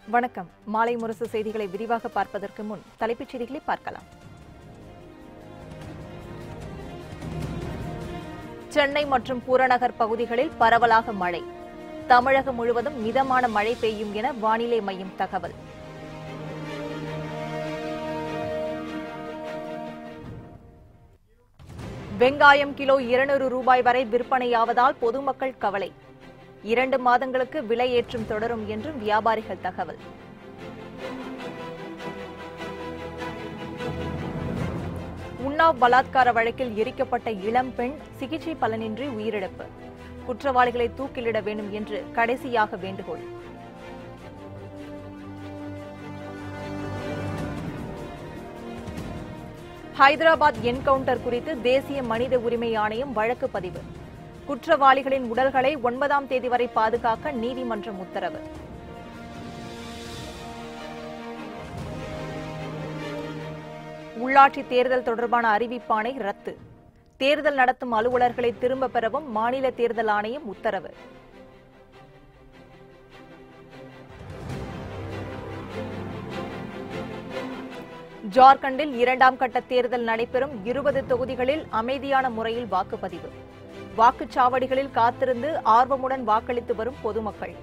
வணக்கம் மாலை முரசு செய்திகளை விரிவாக பார்ப்பதற்கு முன் தலைப்புச் செய்திகளை பார்க்கலாம் சென்னை மற்றும் புறநகர் பகுதிகளில் பரவலாக மழை தமிழகம் முழுவதும் மிதமான மழை பெய்யும் என வானிலை மையம் தகவல் வெங்காயம் கிலோ இருநூறு ரூபாய் வரை விற்பனையாவதால் பொதுமக்கள் கவலை இரண்டு மாதங்களுக்கு விலை ஏற்றம் தொடரும் என்றும் வியாபாரிகள் தகவல் உன்னாவ் பலாத்கார வழக்கில் எரிக்கப்பட்ட இளம் பெண் சிகிச்சை பலனின்றி உயிரிழப்பு குற்றவாளிகளை தூக்கிலிட வேண்டும் என்று கடைசியாக வேண்டுகோள் ஹைதராபாத் என்கவுண்டர் குறித்து தேசிய மனித உரிமை ஆணையம் வழக்கு பதிவு குற்றவாளிகளின் உடல்களை ஒன்பதாம் தேதி வரை பாதுகாக்க நீதிமன்றம் உத்தரவு உள்ளாட்சி தேர்தல் தொடர்பான அறிவிப்பாணை ரத்து தேர்தல் நடத்தும் அலுவலர்களை திரும்பப் பெறவும் மாநில தேர்தல் ஆணையம் உத்தரவு ஜார்க்கண்டில் இரண்டாம் கட்ட தேர்தல் நடைபெறும் இருபது தொகுதிகளில் அமைதியான முறையில் வாக்குப்பதிவு வாக்குச்சாவடிகளில் காத்திருந்து ஆர்வமுடன் வாக்களித்து வரும் பொதுமக்கள்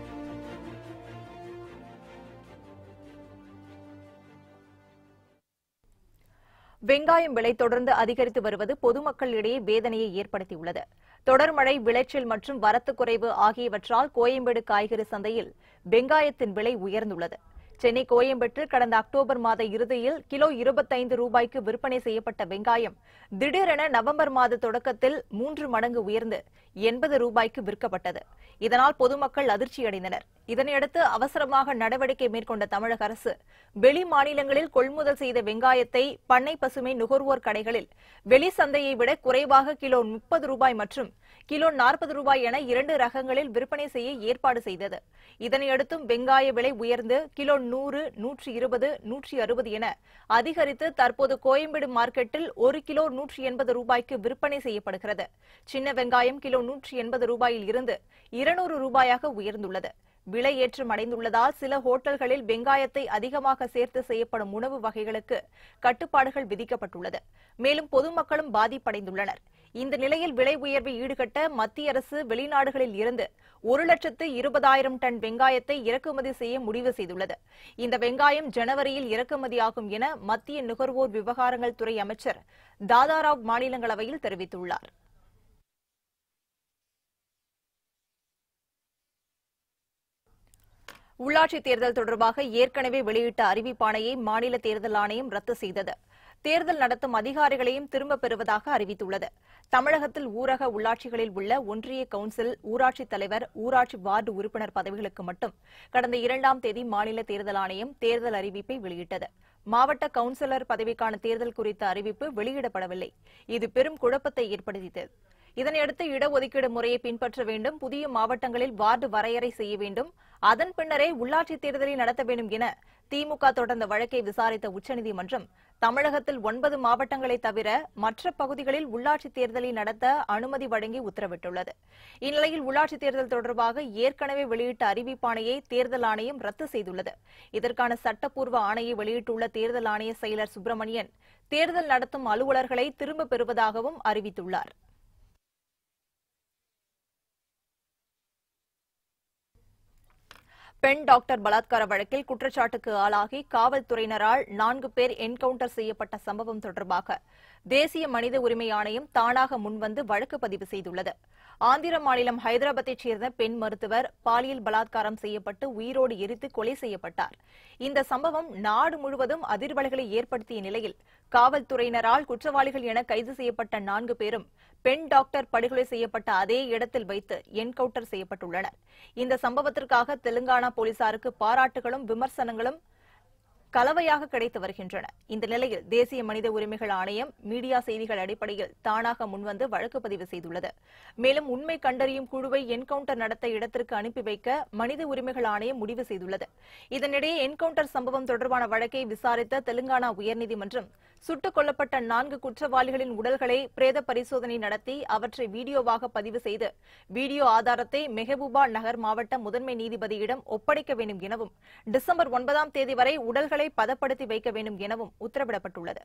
வெங்காயம் விலை தொடர்ந்து அதிகரித்து வருவது பொதுமக்களிடையே வேதனையை ஏற்படுத்தியுள்ளது தொடர் மழை விளைச்சல் மற்றும் வரத்து குறைவு ஆகியவற்றால் கோயம்பேடு காய்கறி சந்தையில் வெங்காயத்தின் விலை உயர்ந்துள்ளது சென்னை கோயம்பேட்டில் கடந்த அக்டோபர் மாத இறுதியில் கிலோ இருபத்தைந்து ரூபாய்க்கு விற்பனை செய்யப்பட்ட வெங்காயம் திடீரென நவம்பர் மாத தொடக்கத்தில் மூன்று மடங்கு உயர்ந்து எண்பது ரூபாய்க்கு விற்கப்பட்டது இதனால் பொதுமக்கள் அதிர்ச்சியடைந்தனர் இதனையடுத்து அவசரமாக நடவடிக்கை மேற்கொண்ட தமிழக அரசு வெளி மாநிலங்களில் கொள்முதல் செய்த வெங்காயத்தை பண்ணை பசுமை நுகர்வோர் கடைகளில் வெளி சந்தையை விட குறைவாக கிலோ முப்பது ரூபாய் மற்றும் கிலோ நாற்பது ரூபாய் என இரண்டு ரகங்களில் விற்பனை செய்ய ஏற்பாடு செய்தது இதனையடுத்தும் வெங்காய விலை உயர்ந்து கிலோ நூறு நூற்றி இருபது நூற்றி அறுபது என அதிகரித்து தற்போது கோயம்பேடு மார்க்கெட்டில் ஒரு கிலோ நூற்றி எண்பது ரூபாய்க்கு விற்பனை செய்யப்படுகிறது சின்ன வெங்காயம் கிலோ நூற்றி எண்பது ரூபாயில் இருந்து இருநூறு ரூபாயாக உயர்ந்துள்ளது விலை ஏற்றம் அடைந்துள்ளதால் சில ஹோட்டல்களில் வெங்காயத்தை அதிகமாக சேர்த்து செய்யப்படும் உணவு வகைகளுக்கு கட்டுப்பாடுகள் விதிக்கப்பட்டுள்ளது மேலும் பொதுமக்களும் பாதிப்படைந்துள்ளனர் இந்த நிலையில் விலை உயர்வை ஈடுகட்ட மத்திய அரசு வெளிநாடுகளில் இருந்து ஒரு லட்சத்து இருபதாயிரம் டன் வெங்காயத்தை இறக்குமதி செய்ய முடிவு செய்துள்ளது இந்த வெங்காயம் ஜனவரியில் இறக்குமதியாகும் என மத்திய நுகர்வோர் விவகாரங்கள் துறை அமைச்சர் தாதாராவ் மாநிலங்களவையில் தெரிவித்துள்ளார் உள்ளாட்சித் தேர்தல் தொடர்பாக ஏற்கனவே வெளியிட்ட அறிவிப்பாணையை மாநில தேர்தல் ஆணையம் ரத்து செய்தது தேர்தல் நடத்தும் அதிகாரிகளையும் திரும்பப் பெறுவதாக அறிவித்துள்ளது தமிழகத்தில் ஊரக உள்ளாட்சிகளில் உள்ள ஒன்றிய கவுன்சில் ஊராட்சித் தலைவர் ஊராட்சி வார்டு உறுப்பினர் பதவிகளுக்கு மட்டும் கடந்த இரண்டாம் தேதி மாநில தேர்தல் ஆணையம் தேர்தல் அறிவிப்பை வெளியிட்டது மாவட்ட கவுன்சிலர் பதவிக்கான தேர்தல் குறித்த அறிவிப்பு வெளியிடப்படவில்லை இது பெரும் குழப்பத்தை ஏற்படுத்தியது இதனையடுத்து இடஒதுக்கீடு முறையை பின்பற்ற வேண்டும் புதிய மாவட்டங்களில் வார்டு வரையறை செய்ய வேண்டும் அதன் பின்னரே உள்ளாட்சித் தேர்தலை நடத்த வேண்டும் என திமுக தொடர்ந்த வழக்கை விசாரித்த உச்சநீதிமன்றம் தமிழகத்தில் ஒன்பது மாவட்டங்களை தவிர மற்ற பகுதிகளில் உள்ளாட்சித் தேர்தலை நடத்த அனுமதி வழங்கி உத்தரவிட்டுள்ளது இந்நிலையில் உள்ளாட்சித் தேர்தல் தொடர்பாக ஏற்கனவே வெளியிட்ட அறிவிப்பாணையை தேர்தல் ஆணையம் ரத்து செய்துள்ளது இதற்கான சட்டப்பூர்வ ஆணையை வெளியிட்டுள்ள தேர்தல் ஆணைய செயலர் சுப்பிரமணியன் தேர்தல் நடத்தும் அலுவலர்களை திரும்பப் பெறுவதாகவும் அறிவித்துள்ளார் பெண் டாக்டர் பலாத்கார வழக்கில் குற்றச்சாட்டுக்கு ஆளாகி காவல்துறையினரால் நான்கு பேர் என்கவுண்டர் செய்யப்பட்ட சம்பவம் தொடர்பாக தேசிய மனித உரிமை ஆணையம் தானாக முன்வந்து வழக்கு பதிவு செய்துள்ளது ஆந்திர மாநிலம் ஹைதராபாத்தைச் சேர்ந்த பெண் மருத்துவர் பாலியல் பலாத்காரம் செய்யப்பட்டு உயிரோடு எரித்து கொலை செய்யப்பட்டார் இந்த சம்பவம் நாடு முழுவதும் அதிர்வலைகளை ஏற்படுத்திய நிலையில் காவல்துறையினரால் குற்றவாளிகள் என கைது செய்யப்பட்ட நான்கு பேரும் பெண் டாக்டர் படுகொலை செய்யப்பட்ட அதே இடத்தில் வைத்து என்கவுண்டர் செய்யப்பட்டுள்ளனர் இந்த சம்பவத்திற்காக தெலுங்கானா போலீசாருக்கு பாராட்டுகளும் விமர்சனங்களும் கலவையாக கிடைத்து வருகின்றன இந்த நிலையில் தேசிய மனித உரிமைகள் ஆணையம் மீடியா செய்திகள் அடிப்படையில் தானாக முன்வந்து வழக்கு பதிவு செய்துள்ளது மேலும் உண்மை கண்டறியும் குழுவை என்கவுண்டர் நடத்த இடத்திற்கு அனுப்பி வைக்க மனித உரிமைகள் ஆணையம் முடிவு செய்துள்ளது இதனிடையே என்கவுண்டர் சம்பவம் தொடர்பான வழக்கை விசாரித்த தெலுங்கானா உயர்நீதிமன்றம் சுட்டுக் கொல்லப்பட்ட நான்கு குற்றவாளிகளின் உடல்களை பிரேத பரிசோதனை நடத்தி அவற்றை வீடியோவாக பதிவு செய்து வீடியோ ஆதாரத்தை மெஹபூபா நகர் மாவட்ட முதன்மை நீதிபதியிடம் ஒப்படைக்க வேண்டும் எனவும் டிசம்பர் ஒன்பதாம் தேதி வரை உடல்களை பதப்படுத்தி வைக்க வேண்டும் எனவும் உத்தரவிடப்பட்டுள்ளது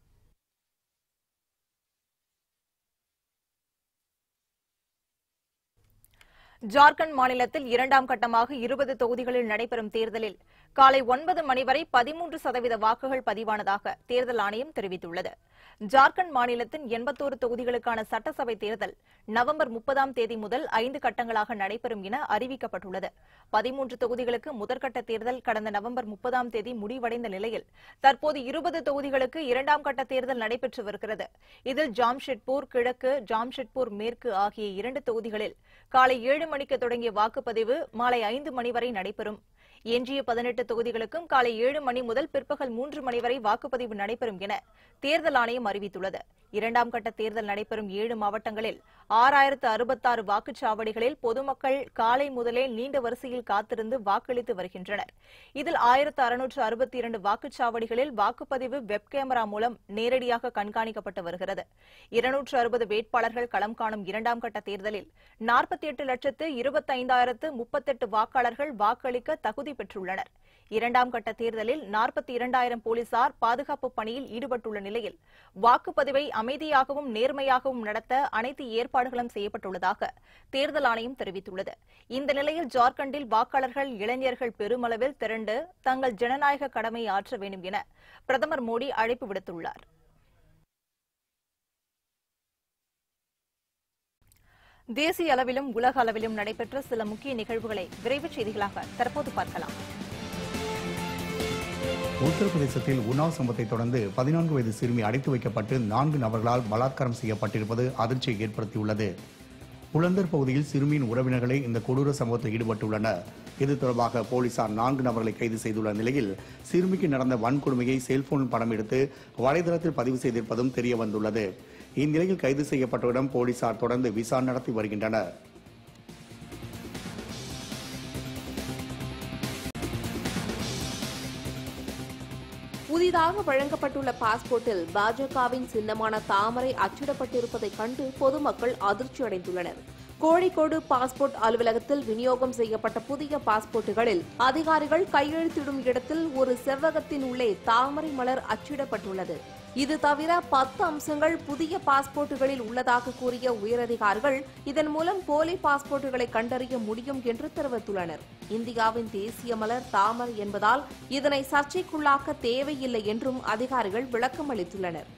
ஜார்க்கண்ட் மாநிலத்தில் இரண்டாம் கட்டமாக இருபது தொகுதிகளில் நடைபெறும் தேர்தலில் காலை ஒன்பது மணி வரை பதிமூன்று சதவீத வாக்குகள் பதிவானதாக தேர்தல் ஆணையம் தெரிவித்துள்ளது ஜார்க்கண்ட் மாநிலத்தின் எண்பத்தோரு தொகுதிகளுக்கான சட்டசபை தேர்தல் நவம்பர் முப்பதாம் தேதி முதல் ஐந்து கட்டங்களாக நடைபெறும் என அறிவிக்கப்பட்டுள்ளது பதிமூன்று தொகுதிகளுக்கு முதற்கட்ட தேர்தல் கடந்த நவம்பர் முப்பதாம் தேதி முடிவடைந்த நிலையில் தற்போது இருபது தொகுதிகளுக்கு இரண்டாம் கட்ட தேர்தல் நடைபெற்று வருகிறது இதில் ஜாம்ஷெட்பூர் கிழக்கு ஜாம்ஷெட்பூர் மேற்கு ஆகிய இரண்டு தொகுதிகளில் காலை ஏழு மணிக்கு தொடங்கிய வாக்குப்பதிவு மாலை ஐந்து மணி வரை நடைபெறும் எஞ்சிய பதினெட்டு தொகுதிகளுக்கும் காலை ஏழு மணி முதல் பிற்பகல் மூன்று மணி வரை வாக்குப்பதிவு நடைபெறும் என தேர்தல் ஆணையம் அறிவித்துள்ளது இரண்டாம் கட்ட தேர்தல் நடைபெறும் ஏழு மாவட்டங்களில் ஆறாயிரத்து அறுபத்தாறு வாக்குச்சாவடிகளில் பொதுமக்கள் காலை முதலே நீண்ட வரிசையில் காத்திருந்து வாக்களித்து வருகின்றனர் இதில் ஆயிரத்து அறுநூற்று அறுபத்தி இரண்டு வாக்குச்சாவடிகளில் வாக்குப்பதிவு வெப் கேமரா மூலம் நேரடியாக கண்காணிக்கப்பட்டு வருகிறது இருநூற்று அறுபது வேட்பாளர்கள் களம் காணும் இரண்டாம் கட்ட தேர்தலில் நாற்பத்தி எட்டு லட்சத்து இருபத்தைந்தாயிரத்து முப்பத்தெட்டு வாக்காளர்கள் வாக்களிக்க தகுதி பெற்றுள்ளனர் இரண்டாம் கட்ட தேர்தலில் நாற்பத்தி இரண்டாயிரம் போலீசார் பாதுகாப்பு பணியில் ஈடுபட்டுள்ள நிலையில் வாக்குப்பதிவை அமைதியாகவும் நேர்மையாகவும் நடத்த அனைத்து ஏற்பாடுகளும் செய்யப்பட்டுள்ளதாக தேர்தல் ஆணையம் தெரிவித்துள்ளது இந்த நிலையில் ஜார்க்கண்டில் வாக்காளர்கள் இளைஞர்கள் பெருமளவில் திரண்டு தங்கள் ஜனநாயக கடமை ஆற்ற வேண்டும் என பிரதமர் மோடி அழைப்பு விடுத்துள்ளார் தேசிய அளவிலும் உலக அளவிலும் நடைபெற்ற சில முக்கிய நிகழ்வுகளை விரைவுச் செய்திகளாக தற்போது பார்க்கலாம் உத்தரப்பிரதேசத்தில் உன்னாவ் சம்பவத்தை தொடர்ந்து பதினான்கு வயது சிறுமி அடைத்து வைக்கப்பட்டு நான்கு நபர்களால் பலாத்காரம் செய்யப்பட்டிருப்பது அதிர்ச்சியை ஏற்படுத்தியுள்ளது புலந்தர் பகுதியில் சிறுமியின் உறவினர்களே இந்த கொடூர சம்பவத்தில் ஈடுபட்டுள்ளனர் இது தொடர்பாக போலீசார் நான்கு நபர்களை கைது செய்துள்ள நிலையில் சிறுமிக்கு நடந்த வன்கொடுமையை செல்போனில் படம் எடுத்து வலைதளத்தில் பதிவு செய்திருப்பதும் தெரிய வந்துள்ளது இந்நிலையில் கைது செய்யப்பட்டவரிடம் போலீசார் தொடர்ந்து விசாரணை நடத்தி வருகின்றனர் புதிதாக வழங்கப்பட்டுள்ள பாஸ்போர்ட்டில் பாஜகவின் சின்னமான தாமரை அச்சிடப்பட்டிருப்பதைக் கண்டு பொதுமக்கள் அதிர்ச்சி அடைந்துள்ளனர் கோழிக்கோடு பாஸ்போர்ட் அலுவலகத்தில் விநியோகம் செய்யப்பட்ட புதிய பாஸ்போர்ட்டுகளில் அதிகாரிகள் கையெழுத்திடும் இடத்தில் ஒரு செவ்வகத்தின் உள்ளே தாமரை மலர் அச்சிடப்பட்டுள்ளது இது தவிர பத்து அம்சங்கள் புதிய பாஸ்போர்ட்டுகளில் உள்ளதாக கூறிய உயரதிகாரிகள் இதன் மூலம் போலி பாஸ்போர்ட்டுகளை கண்டறிய முடியும் என்று தெரிவித்துள்ளனர் இந்தியாவின் தேசிய மலர் தாமரை என்பதால் இதனை சர்ச்சைக்குள்ளாக்க தேவையில்லை என்றும் அதிகாரிகள் விளக்கம் அளித்துள்ளனர்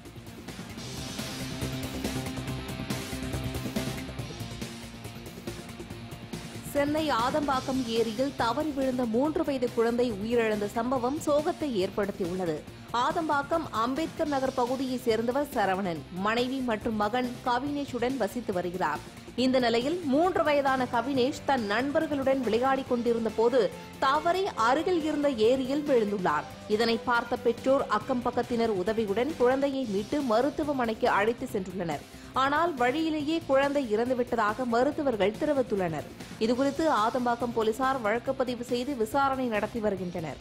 சென்னை ஆதம்பாக்கம் ஏரியில் தவறி விழுந்த மூன்று வயது குழந்தை உயிரிழந்த சம்பவம் சோகத்தை ஏற்படுத்தியுள்ளது ஆதம்பாக்கம் அம்பேத்கர் நகர் பகுதியைச் சேர்ந்தவர் சரவணன் மனைவி மற்றும் மகன் கவினேஷுடன் வசித்து வருகிறார் இந்த நிலையில் மூன்று வயதான கவினேஷ் தன் நண்பர்களுடன் விளையாடிக் கொண்டிருந்த போது தவறி அருகில் இருந்த ஏரியில் விழுந்துள்ளார் இதனை பார்த்த பெற்றோர் அக்கம் பக்கத்தினர் உதவியுடன் குழந்தையை மீட்டு மருத்துவமனைக்கு அழைத்து சென்றுள்ளனர் ஆனால் வழியிலேயே குழந்தை இறந்துவிட்டதாக மருத்துவர்கள் தெரிவித்துள்ளனர் இதுகுறித்து ஆதம்பாக்கம் போலீசார் வழக்கு பதிவு செய்து விசாரணை நடத்தி வருகின்றனர்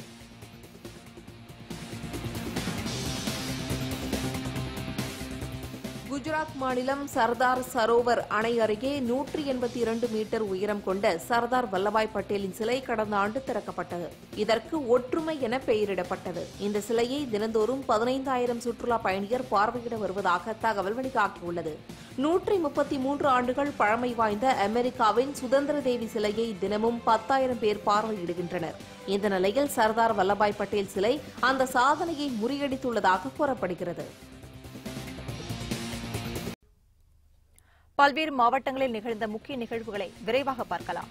குஜராத் மாநிலம் சர்தார் சரோவர் அணை அருகே நூற்றி எண்பத்தி இரண்டு மீட்டர் உயரம் கொண்ட சர்தார் வல்லபாய் பட்டேலின் சிலை கடந்த ஆண்டு திறக்கப்பட்டது இதற்கு ஒற்றுமை என பெயரிடப்பட்டது இந்த சிலையை தினந்தோறும் பதினைந்தாயிரம் சுற்றுலா பயணியர் பார்வையிட வருவதாக தகவல் வெளியாகியுள்ளது நூற்றி முப்பத்தி மூன்று ஆண்டுகள் பழமை வாய்ந்த அமெரிக்காவின் சுதந்திர தேவி சிலையை தினமும் பத்தாயிரம் பேர் பார்வையிடுகின்றனர் இந்த நிலையில் சர்தார் வல்லபாய் பட்டேல் சிலை அந்த சாதனையை முறியடித்துள்ளதாக கூறப்படுகிறது பல்வேறு மாவட்டங்களில் நிகழ்ந்த முக்கிய நிகழ்வுகளை விரைவாக பார்க்கலாம்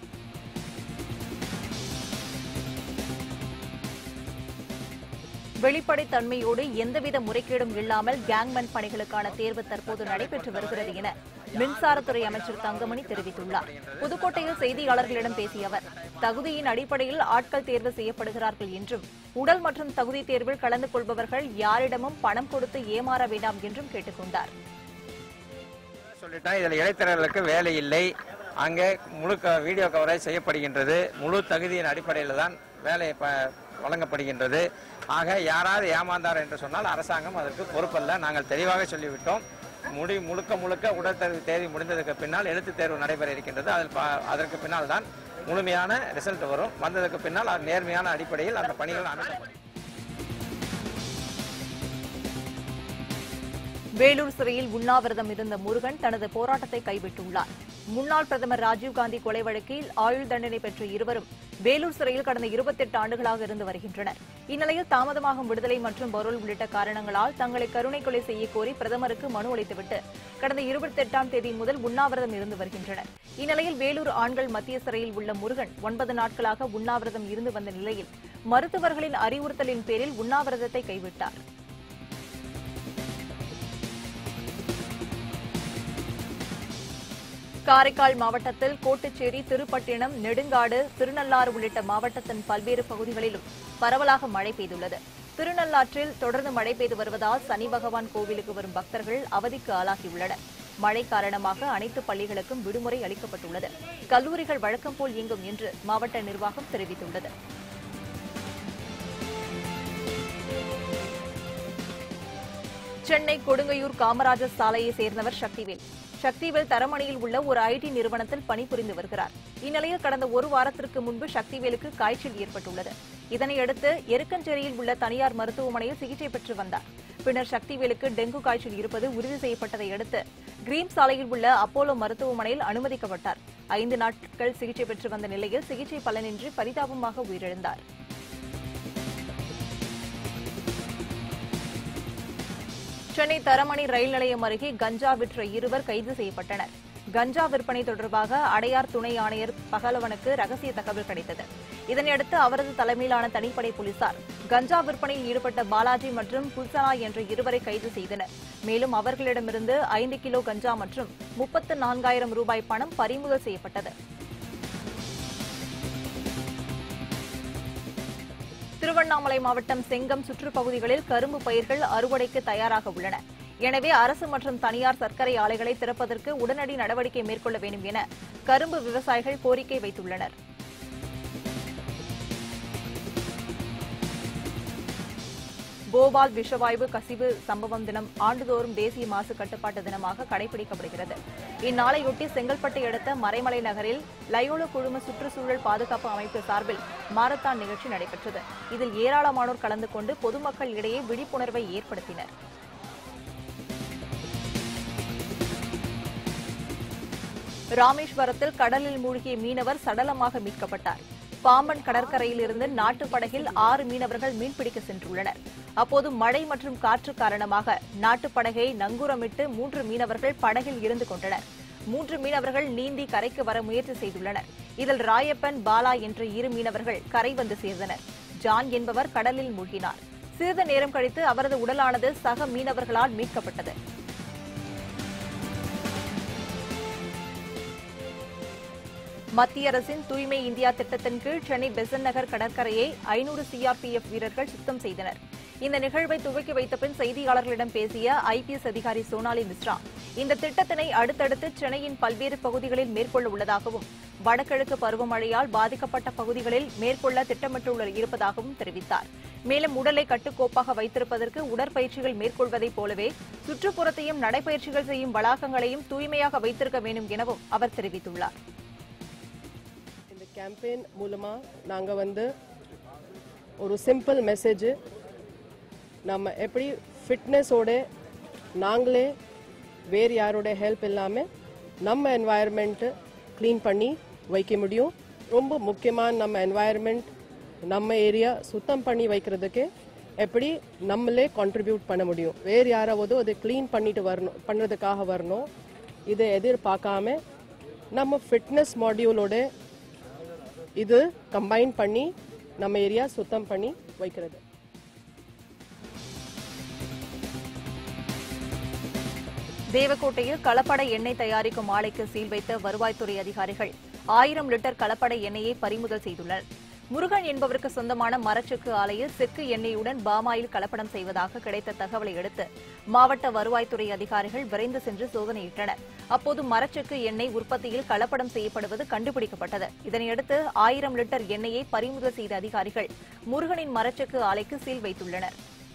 வெளிப்படைத் தன்மையோடு எந்தவித முறைகேடும் இல்லாமல் கேங்மேன் பணிகளுக்கான தேர்வு தற்போது நடைபெற்று வருகிறது என மின்சாரத்துறை அமைச்சர் தங்கமணி தெரிவித்துள்ளார் புதுக்கோட்டையில் செய்தியாளர்களிடம் பேசிய அவர் தகுதியின் அடிப்படையில் ஆட்கள் தேர்வு செய்யப்படுகிறார்கள் என்றும் உடல் மற்றும் தகுதி தேர்வில் கலந்து கொள்பவர்கள் யாரிடமும் பணம் கொடுத்து ஏமாற வேண்டாம் என்றும் கேட்டுக் கொண்டார் சொல்லிட்டேன் இதில் இடைத்தரகர்களுக்கு வேலை இல்லை அங்கே முழு க- வீடியோ கவரேஜ் செய்யப்படுகின்றது முழு தகுதியின் அடிப்படையில் தான் வேலை ப- வழங்கப்படுகின்றது ஆக யாராவது ஏமாந்தார் என்று சொன்னால் அரசாங்கம் அதற்கு பொறுப்பல்ல நாங்கள் தெளிவாக சொல்லிவிட்டோம் முடி முழுக்க முழுக்க உடற்தேர்வு தேதி முடிந்ததுக்கு பின்னால் எழுத்துத் தேர்வு நடைபெற இருக்கின்றது அதில் பா- அதற்கு பின்னால் தான் முழுமையான ரிசல்ட் வரும் வந்ததுக்கு பின்னால் அது நேர்மையான அடிப்படையில் அந்த பணிகள் அமைக்கப்படும் வேலூர் சிறையில் உண்ணாவிரதம் இருந்த முருகன் தனது போராட்டத்தை கைவிட்டுள்ளார் முன்னாள் பிரதமர் ராஜீவ்காந்தி கொலை வழக்கில் ஆயுள் தண்டனை பெற்ற இருவரும் வேலூர் சிறையில் கடந்த 28 ஆண்டுகளாக இருந்து வருகின்றனர் இந்நிலையில் தாமதமாகும் விடுதலை மற்றும் பரோல் உள்ளிட்ட காரணங்களால் தங்களை கருணை கொலை செய்யக் கோரி பிரதமருக்கு மனு அளித்துவிட்டு கடந்த 28ஆம் தேதி முதல் உண்ணாவிரதம் இருந்து வருகின்றனர் இந்நிலையில் வேலூர் ஆண்கள் மத்திய சிறையில் உள்ள முருகன் ஒன்பது நாட்களாக உண்ணாவிரதம் இருந்து வந்த நிலையில் மருத்துவர்களின் அறிவுறுத்தலின் பேரில் உண்ணாவிரதத்தை கைவிட்டார் காரைக்கால் மாவட்டத்தில் கோட்டுச்சேரி திருப்பட்டினம் நெடுங்காடு திருநள்ளாறு உள்ளிட்ட மாவட்டத்தின் பல்வேறு பகுதிகளிலும் பரவலாக மழை பெய்துள்ளது திருநள்ளாற்றில் தொடர்ந்து மழை பெய்து வருவதால் சனி பகவான் கோவிலுக்கு வரும் பக்தர்கள் அவதிக்கு ஆளாகியுள்ளனர் மழை காரணமாக அனைத்து பள்ளிகளுக்கும் விடுமுறை அளிக்கப்பட்டுள்ளது கல்லூரிகள் வழக்கம் போல் இயங்கும் என்று மாவட்ட நிர்வாகம் தெரிவித்துள்ளது சென்னை கொடுங்கையூர் காமராஜர் சாலையை சேர்ந்தவர் சக்திவேல் சக்திவேல் தரமணியில் உள்ள ஒரு ஐடி நிறுவனத்தில் பணிபுரிந்து வருகிறார் இந்நிலையில் கடந்த ஒரு வாரத்திற்கு முன்பு சக்திவேலுக்கு காய்ச்சல் ஏற்பட்டுள்ளது இதனையடுத்து எருக்கஞ்சேரியில் உள்ள தனியார் மருத்துவமனையில் சிகிச்சை பெற்று வந்தார் பின்னர் சக்திவேலுக்கு டெங்கு காய்ச்சல் இருப்பது உறுதி செய்யப்பட்டதை அடுத்து கிரீம் சாலையில் உள்ள அப்போலோ மருத்துவமனையில் அனுமதிக்கப்பட்டார் ஐந்து நாட்கள் சிகிச்சை பெற்று வந்த நிலையில் சிகிச்சை பலனின்றி பரிதாபமாக உயிரிழந்தார் சென்னை தரமணி ரயில் நிலையம் அருகே கஞ்சா விற்ற இருவர் கைது செய்யப்பட்டனர் கஞ்சா விற்பனை தொடர்பாக அடையார் துணை ஆணையர் பகலவனுக்கு ரகசிய தகவல் கிடைத்தது இதனையடுத்து அவரது தலைமையிலான தனிப்படை போலீசார் கஞ்சா விற்பனையில் ஈடுபட்ட பாலாஜி மற்றும் புல்சனா என்ற இருவரை கைது செய்தனர் மேலும் அவர்களிடமிருந்து ஐந்து கிலோ கஞ்சா மற்றும் முப்பத்து நான்காயிரம் ரூபாய் பணம் பறிமுதல் செய்யப்பட்டது திருவண்ணாமலை மாவட்டம் செங்கம் சுற்றுப்பகுதிகளில் கரும்பு பயிர்கள் அறுவடைக்கு தயாராக உள்ளன எனவே அரசு மற்றும் தனியார் சர்க்கரை ஆலைகளை திறப்பதற்கு உடனடி நடவடிக்கை மேற்கொள்ள வேண்டும் என கரும்பு விவசாயிகள் கோரிக்கை வைத்துள்ளனர் போபால் விஷவாயு கசிவு சம்பவம் தினம் ஆண்டுதோறும் தேசிய மாசு கட்டுப்பாட்டு தினமாக கடைபிடிக்கப்படுகிறது இந்நாளையொட்டி செங்கல்பட்டை அடுத்த மறைமலை நகரில் லயோலோ குழும சுற்றுச்சூழல் பாதுகாப்பு அமைப்பு சார்பில் மாரத்தான் நிகழ்ச்சி நடைபெற்றது இதில் ஏராளமானோர் கலந்து கொண்டு பொதுமக்கள் இடையே விழிப்புணர்வை ஏற்படுத்தினர் ராமேஸ்வரத்தில் கடலில் மூழ்கிய மீனவர் சடலமாக மீட்கப்பட்டார் பாம்பன் கடற்கரையில் இருந்து நாட்டுப் படகில் ஆறு மீனவர்கள் மீன்பிடிக்க சென்றுள்ளனர் அப்போது மழை மற்றும் காற்று காரணமாக நாட்டுப் படகை நங்கூரமிட்டு மூன்று மீனவர்கள் படகில் இருந்து கொண்டனர் மூன்று மீனவர்கள் நீந்தி கரைக்கு வர முயற்சி செய்துள்ளனர் இதில் ராயப்பன் பாலா என்ற இரு மீனவர்கள் கரை வந்து சேர்ந்தனர் ஜான் என்பவர் கடலில் மூழ்கினார் சிறிது நேரம் கழித்து அவரது உடலானது சக மீனவர்களால் மீட்கப்பட்டது மத்திய அரசின் தூய்மை இந்தியா திட்டத்தின் கீழ் சென்னை பெசன் நகர் கடற்கரையை ஐநூறு சிஆர்பிஎஃப் வீரர்கள் சுத்தம் செய்தனர் இந்த நிகழ்வை துவக்கி வைத்த பின் செய்தியாளர்களிடம் பேசிய ஐபிஎஸ் அதிகாரி சோனாலி மிஸ்ரா இந்த திட்டத்தினை அடுத்தடுத்து சென்னையின் பல்வேறு பகுதிகளில் மேற்கொள்ள உள்ளதாகவும் வடகிழக்கு பருவமழையால் பாதிக்கப்பட்ட பகுதிகளில் மேற்கொள்ள திட்டமிட்டுள்ள இருப்பதாகவும் தெரிவித்தார் மேலும் உடலை கட்டுக்கோப்பாக வைத்திருப்பதற்கு உடற்பயிற்சிகள் மேற்கொள்வதைப் போலவே சுற்றுப்புறத்தையும் நடைபயிற்சிகள் செய்யும் வளாகங்களையும் தூய்மையாக வைத்திருக்க வேண்டும் எனவும் அவர் தெரிவித்துள்ளார் இந்த கேம்பெயின் மூலமாக நாங்கள் வந்து ஒரு சிம்பிள் மெசேஜ் நம்ம எப்படி ஃபிட்னஸோட நாங்களே வேறு யாரோட ஹெல்ப் இல்லாமல் நம்ம என்வாயர்மெண்ட்டு க்ளீன் பண்ணி வைக்க முடியும் ரொம்ப முக்கியமான நம்ம என்வாயர்மெண்ட் நம்ம ஏரியா சுத்தம் பண்ணி வைக்கிறதுக்கு எப்படி நம்மளே கான்ட்ரிபியூட் பண்ண முடியும் வேறு யாராவது அதை க்ளீன் பண்ணிட்டு வரணும் பண்ணுறதுக்காக வரணும் இதை எதிர்பார்க்காம நம்ம ஃபிட்னஸ் மாடியூலோட இது கம்பைன் பண்ணி நம்ம ஏரியா சுத்தம் பண்ணி வைக்கிறது தேவக்கோட்டையில் கலப்பட எண்ணெய் தயாரிக்கும் ஆலைக்கு சீல் வைத்த வருவாய்த்துறை அதிகாரிகள் ஆயிரம் லிட்டர் கலப்பட எண்ணெயை பறிமுதல் செய்துள்ளனர் முருகன் என்பவருக்கு சொந்தமான மரச்செக்கு ஆலையில் செக்கு எண்ணெயுடன் பாமாயில் கலப்படம் செய்வதாக கிடைத்த தகவலை அடுத்து மாவட்ட வருவாய்த்துறை அதிகாரிகள் விரைந்து சென்று சோதனையிட்டனர் அப்போது மரச்செக்கு எண்ணெய் உற்பத்தியில் கலப்படம் செய்யப்படுவது கண்டுபிடிக்கப்பட்டது இதனையடுத்து ஆயிரம் லிட்டர் எண்ணெயை பறிமுதல் செய்த அதிகாரிகள் முருகனின் மரச்செக்கு ஆலைக்கு சீல் வைத்துள்ளனர்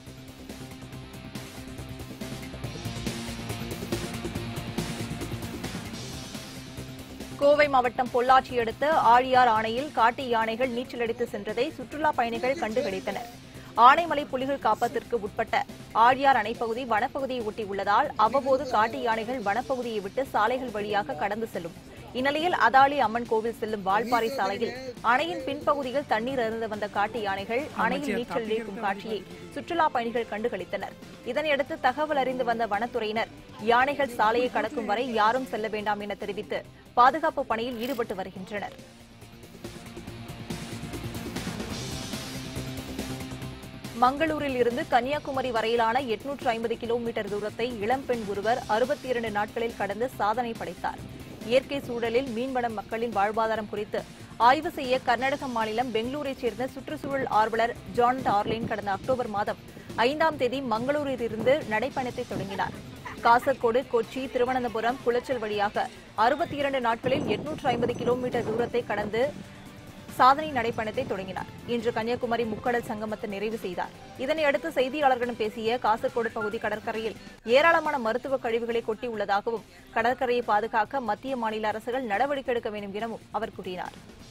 கோவை மாவட்டம் பொள்ளாச்சி அடுத்த ஆழியார் அணையில் காட்டு யானைகள் நீச்சலடித்து சென்றதை சுற்றுலா பயணிகள் கண்டுகளித்தனர் ஆனைமலை புலிகள் காப்பகத்திற்கு உட்பட்ட ஆழியார் அணைப்பகுதி வனப்பகுதியை ஒட்டி உள்ளதால் அவ்வப்போது காட்டு யானைகள் வனப்பகுதியை விட்டு சாலைகள் வழியாக கடந்து செல்லும் இந்நிலையில் அதாளி அம்மன் கோவில் செல்லும் வால்பாறை சாலையில் அணையின் பின்பகுதியில் தண்ணீர் அருந்த வந்த காட்டு யானைகள் அணையில் நீச்சல் அடிக்கும் காட்சியை சுற்றுலா பயணிகள் கண்டுகளித்தனர் இதனையடுத்து தகவல் அறிந்து வந்த வனத்துறையினர் யானைகள் சாலையை கடக்கும் வரை யாரும் செல்ல வேண்டாம் என தெரிவித்து பாதுகாப்பு பணியில் ஈடுபட்டு வருகின்றனர் மங்களூரில் இருந்து கன்னியாகுமரி வரையிலான எட்நூற்று ஐம்பது கிலோமீட்டர் தூரத்தை இளம்பெண் ஒருவர் அறுபத்தி இரண்டு நாட்களில் கடந்து சாதனை படைத்தார் இயற்கை சூழலில் மீன்வளம் மக்களின் வாழ்வாதாரம் குறித்து ஆய்வு செய்ய கர்நாடக மாநிலம் பெங்களூரைச் சேர்ந்த சுற்றுச்சூழல் ஆர்வலர் ஜான் டார்லின் கடந்த அக்டோபர் மாதம் ஐந்தாம் தேதி மங்களூரில் இருந்து நடைப்பயணத்தை தொடங்கினார் காசர்கோடு கொச்சி திருவனந்தபுரம் குளச்சல் வழியாக அறுபத்தி இரண்டு நாட்களில் எட்நூற்று ஐம்பது கிலோமீட்டர் தூரத்தை கடந்து சாதனை நடைப்பயணத்தை தொடங்கினார் இன்று கன்னியாகுமரி முக்கடல் சங்கமத்தை நிறைவு செய்தார் இதனையடுத்து செய்தியாளர்களிடம் பேசிய காசர்கோடு பகுதி கடற்கரையில் ஏராளமான மருத்துவ கழிவுகளை கொட்டியுள்ளதாகவும் கடற்கரையை பாதுகாக்க மத்திய மாநில அரசுகள் நடவடிக்கை எடுக்க வேண்டும் எனவும் அவர் கூறினார்